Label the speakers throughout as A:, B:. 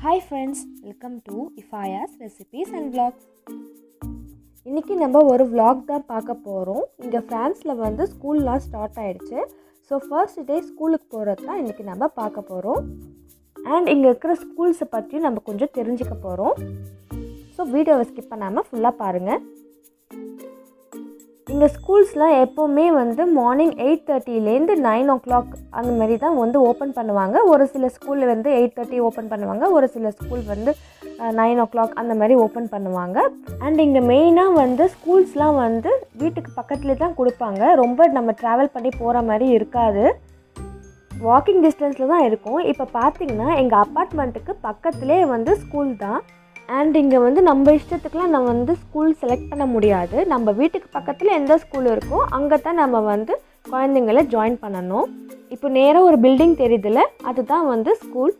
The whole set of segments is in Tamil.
A: hi friends welcome to Ifayas recipes and vlogs இன்றைக்கி நம்ம ஒரு vlog தான் பார்க்க போகிறோம் இங்கே ஃப்ரான்ஸில் வந்து ஸ்கூல்லாம் ஸ்டார்ட் ஆயிடுச்சு ஸோ ஃபர்ஸ்ட் டே ஸ்கூலுக்கு போகிறது தான் இன்றைக்கி நம்ம பார்க்க போகிறோம் அண்ட் இங்கே இருக்கிற ஸ்கூல்ஸை பற்றியும் நம்ம கொஞ்சம் தெரிஞ்சுக்க போகிறோம் ஸோ வீடியோவை ஸ்கிப் பண்ணாமல் ஃபுல்லாக பாருங்கள் இங்கே ஸ்கூல்ஸ்லாம் எப்போவுமே வந்து மார்னிங் எயிட் தேர்ட்டிலேருந்து நைன் ஓ கிளாக் அந்த மாதிரி தான் வந்து ஓப்பன் பண்ணுவாங்க ஒரு சில ஸ்கூலில் வந்து எயிட் தேர்ட்டி ஓப்பன் பண்ணுவாங்க ஒரு சில ஸ்கூல் வந்து நைன் ஓ கிளாக் அந்த மாதிரி ஓப்பன் பண்ணுவாங்க அண்ட் இங்கே மெயினாக வந்து ஸ்கூல்ஸ்லாம் வந்து வீட்டுக்கு பக்கத்துலேயே தான் கொடுப்பாங்க ரொம்ப நம்ம ட்ராவல் பண்ணி போகிற மாதிரி இருக்காது வாக்கிங் டிஸ்டன்ஸில் தான் இருக்கும் இப்போ பார்த்தீங்கன்னா எங்கள் அப்பார்ட்மெண்ட்டுக்கு பக்கத்துலேயே வந்து ஸ்கூல் தான் அண்ட் இங்கே வந்து நம்ம இஷ்டத்துக்குலாம் நம்ம வந்து ஸ்கூல் செலக்ட் பண்ண முடியாது நம்ம வீட்டுக்கு பக்கத்தில் எந்த ஸ்கூல் இருக்கோ அங்கே தான் நம்ம வந்து குழந்தைங்கள ஜாயின் பண்ணணும் இப்போ நேராக ஒரு பில்டிங் தெரியுதுல்ல அதுதான் வந்து ஸ்கூல்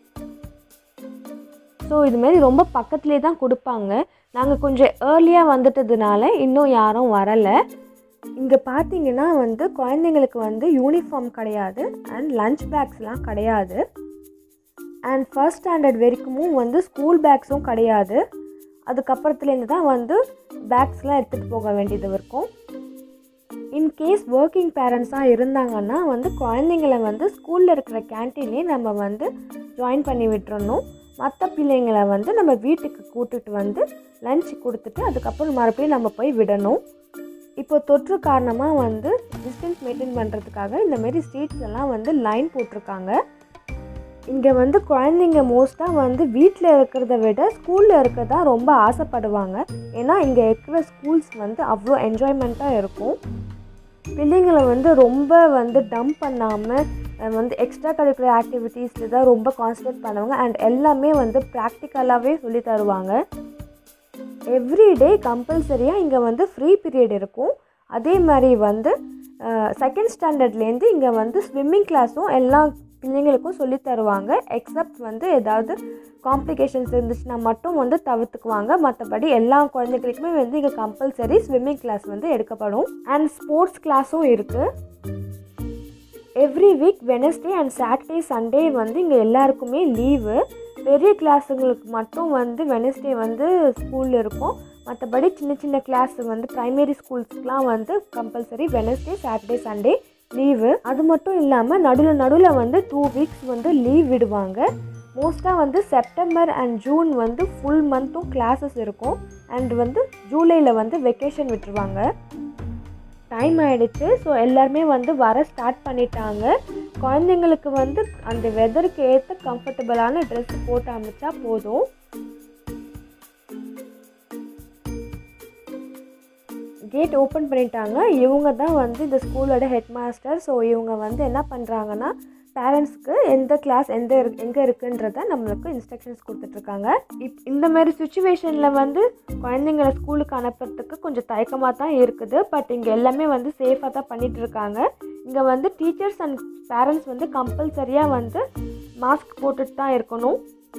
A: ஸோ இதுமாரி ரொம்ப பக்கத்துலேயே தான் கொடுப்பாங்க நாங்கள் கொஞ்சம் ஏர்லியாக வந்துட்டதுனால இன்னும் யாரும் வரலை இங்கே பார்த்தீங்கன்னா வந்து குழந்தைங்களுக்கு வந்து யூனிஃபார்ம் கிடையாது அண்ட் லஞ்ச் பேக்ஸ்லாம் கிடையாது அண்ட் ஃபர்ஸ்ட் ஸ்டாண்டர்ட் வரைக்கும் வந்து ஸ்கூல் பேக்ஸும் கிடையாது அதுக்கப்புறத்துலேருந்து தான் வந்து பேக்ஸ்லாம் எடுத்துகிட்டு போக வேண்டியது இருக்கும் இன்கேஸ் ஒர்க்கிங் பேரண்ட்ஸாக இருந்தாங்கன்னா வந்து குழந்தைங்கள வந்து ஸ்கூலில் இருக்கிற கேன்டீன்லேயே நம்ம வந்து ஜாயின் பண்ணி விட்டுறணும் மற்ற பிள்ளைங்களை வந்து நம்ம வீட்டுக்கு கூட்டிகிட்டு வந்து லஞ்ச் கொடுத்துட்டு அதுக்கப்புறம் மறுபடியும் நம்ம போய் விடணும் இப்போ தொற்று காரணமாக வந்து டிஸ்டன்ஸ் மெயின்டைன் பண்ணுறதுக்காக இந்தமாரி ஸ்ட்ரீட்ஸ் எல்லாம் வந்து லைன் போட்டிருக்காங்க இங்கே வந்து குழந்தைங்க மோஸ்ட்டாக வந்து வீட்டில் இருக்கிறத விட ஸ்கூலில் இருக்கிறதா ரொம்ப ஆசைப்படுவாங்க ஏன்னா இங்கே இருக்கிற ஸ்கூல்ஸ் வந்து அவ்வளோ என்ஜாய்மெண்ட்டாக இருக்கும் பிள்ளைங்களை வந்து ரொம்ப வந்து டம்ப் பண்ணாமல் வந்து எக்ஸ்ட்ரா கரிக்குலர் ஆக்டிவிட்டீஸில் தான் ரொம்ப கான்சன்ட்ரேட் பண்ணுவாங்க அண்ட் எல்லாமே வந்து ப்ராக்டிக்கலாகவே சொல்லி தருவாங்க எவ்ரிடே கம்பல்சரியாக இங்கே வந்து ஃப்ரீ பீரியட் இருக்கும் அதே மாதிரி வந்து செகண்ட் ஸ்டாண்டர்ட்லேருந்து இங்கே வந்து ஸ்விம்மிங் கிளாஸும் எல்லா பிள்ளைங்களுக்கும் சொல்லி தருவாங்க எக்ஸப்ட் வந்து ஏதாவது காம்ப்ளிகேஷன்ஸ் இருந்துச்சுன்னா மட்டும் வந்து தவிர்த்துக்குவாங்க மற்றபடி எல்லா குழந்தைகளுக்குமே வந்து இங்கே கம்பல்சரி ஸ்விம்மிங் கிளாஸ் வந்து எடுக்கப்படும் அண்ட் ஸ்போர்ட்ஸ் கிளாஸும் இருக்குது every week Wednesday and Saturday Sunday வந்து இங்கே எல்லாருக்குமே லீவு பெரிய கிளாஸுங்களுக்கு மட்டும் வந்து வெனஸ்டே வந்து ஸ்கூல் இருக்கும் மற்றபடி சின்ன சின்ன கிளாஸ் வந்து ப்ரைமரி ஸ்கூல்ஸ்க்குலாம் வந்து compulsory Wednesday Saturday Sunday leave அது மட்டும் இல்லாமல் நடுவில் நடுவில் வந்து டூ வீக்ஸ் வந்து லீவ் விடுவாங்க மோஸ்ட்டாக வந்து செப்டம்பர் அண்ட் ஜூன் வந்து ஃபுல் மந்த்தும் கிளாஸஸ் இருக்கும் அண்ட் வந்து ஜூலையில் வந்து வெக்கேஷன் விட்டுருவாங்க டைம் ஆகிடுச்சு ஸோ எல்லாருமே வந்து வர ஸ்டார்ட் பண்ணிட்டாங்க குழந்தைங்களுக்கு வந்து அந்த வெதருக்கு ஏற்ற கம்ஃபர்டபுளான ட்ரெஸ் போட்டு அமைச்சா போதும் கேட் ஓப்பன் பண்ணிட்டாங்க இவங்க தான் வந்து இந்த ஸ்கூலோட ஹெட் மாஸ்டர் ஸோ இவங்க வந்து என்ன பண்ணுறாங்கன்னா பேரண்ட்ஸ்க்கு எந்த கிளாஸ் எந்த எங்கே இருக்குன்றத நம்மளுக்கு இன்ஸ்ட்ரக்ஷன்ஸ் கொடுத்துட்ருக்காங்க இப் இந்த மாதிரி சுச்சுவேஷனில் வந்து குழந்தைங்கள ஸ்கூலுக்கு அனுப்புறதுக்கு கொஞ்சம் தயக்கமாக தான் இருக்குது பட் இங்கே எல்லாமே வந்து சேஃபாக தான் பண்ணிகிட்டு இருக்காங்க இங்கே வந்து டீச்சர்ஸ் அண்ட் பேரண்ட்ஸ் வந்து கம்பல்சரியாக வந்து மாஸ்க் போட்டுட்டு தான் இருக்கணும்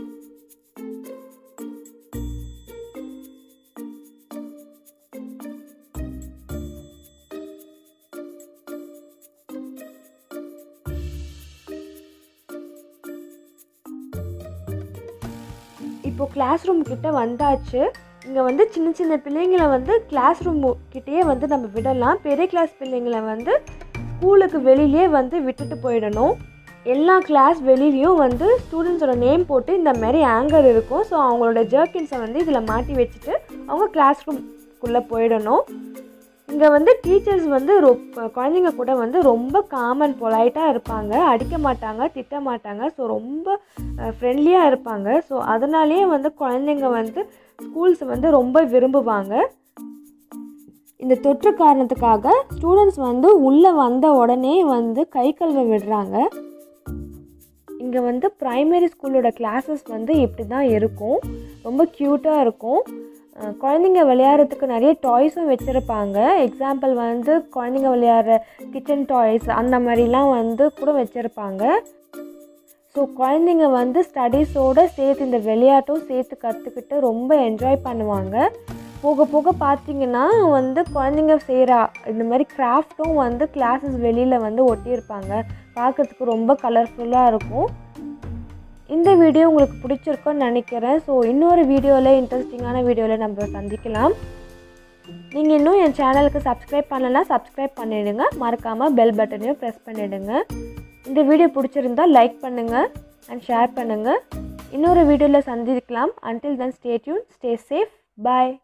A: இப்போ கிளாஸ் ரூம் கிட்ட வந்தாச்சு இங்கே வந்து சின்ன சின்ன பிள்ளைங்களை வந்து கிளாஸ் ரூம் கிட்டேயே வந்து நம்ம விடலாம் பெரிய கிளாஸ் பிள்ளைங்களை வந்து ஸ்கூலுக்கு வெளியிலே வந்து விட்டுட்டு போயிடணும் எல்லா கிளாஸ் வெளியிலையும் வந்து ஸ்டூடெண்ட்ஸோட நேம் போட்டு இந்த மாதிரி ஆங்கர் இருக்கும் ஸோ அவங்களோட ஜர்க்கின்ஸை வந்து இதில் மாட்டி வச்சுட்டு அவங்க கிளாஸ் ரூம்குள்ளே போயிடணும் இங்கே வந்து டீச்சர்ஸ் வந்து ரொ குழந்தைங்க கூட வந்து ரொம்ப காமன் பொலைட்டாக இருப்பாங்க அடிக்க மாட்டாங்க திட்ட மாட்டாங்க ஸோ ரொம்ப ஃப்ரெண்ட்லியாக இருப்பாங்க ஸோ அதனாலேயே வந்து குழந்தைங்க வந்து ஸ்கூல்ஸ் வந்து ரொம்ப விரும்புவாங்க இந்த தொற்று காரணத்துக்காக ஸ்டூடெண்ட்ஸ் வந்து உள்ளே வந்த உடனே வந்து கை கழுவ விடுறாங்க இங்கே வந்து ப்ரைமரி ஸ்கூலோட கிளாஸஸ் வந்து இப்படி தான் இருக்கும் ரொம்ப க்யூட்டாக இருக்கும் குழந்தைங்க விளையாடுறதுக்கு நிறைய டாய்ஸும் வச்சுருப்பாங்க எக்ஸாம்பிள் வந்து குழந்தைங்க விளையாடுற கிச்சன் டாய்ஸ் அந்த மாதிரிலாம் வந்து கூட வச்சுருப்பாங்க ஸோ குழந்தைங்க வந்து ஸ்டடீஸோடு சேர்த்து இந்த விளையாட்டும் சேர்த்து கற்றுக்கிட்டு ரொம்ப என்ஜாய் பண்ணுவாங்க போக போக பார்த்தீங்கன்னா வந்து குழந்தைங்க செய்கிற இந்த மாதிரி கிராஃப்ட்டும் வந்து கிளாஸஸ் வெளியில் வந்து ஒட்டியிருப்பாங்க பார்க்குறதுக்கு ரொம்ப கலர்ஃபுல்லாக இருக்கும் இந்த வீடியோ உங்களுக்கு பிடிச்சிருக்குன்னு நினைக்கிறேன் ஸோ இன்னொரு வீடியோவில் இன்ட்ரெஸ்டிங்கான வீடியோவில் நம்ம சந்திக்கலாம் நீங்கள் இன்னும் என் சேனலுக்கு சப்ஸ்கிரைப் பண்ணலைன்னா சப்ஸ்கிரைப் பண்ணிவிடுங்க மறக்காமல் பெல் பட்டனையும் ப்ரெஸ் பண்ணிவிடுங்க இந்த வீடியோ பிடிச்சிருந்தா லைக் பண்ணுங்கள் அண்ட் ஷேர் பண்ணுங்கள் இன்னொரு வீடியோவில் சந்திக்கலாம் until then stay tune stay safe பாய்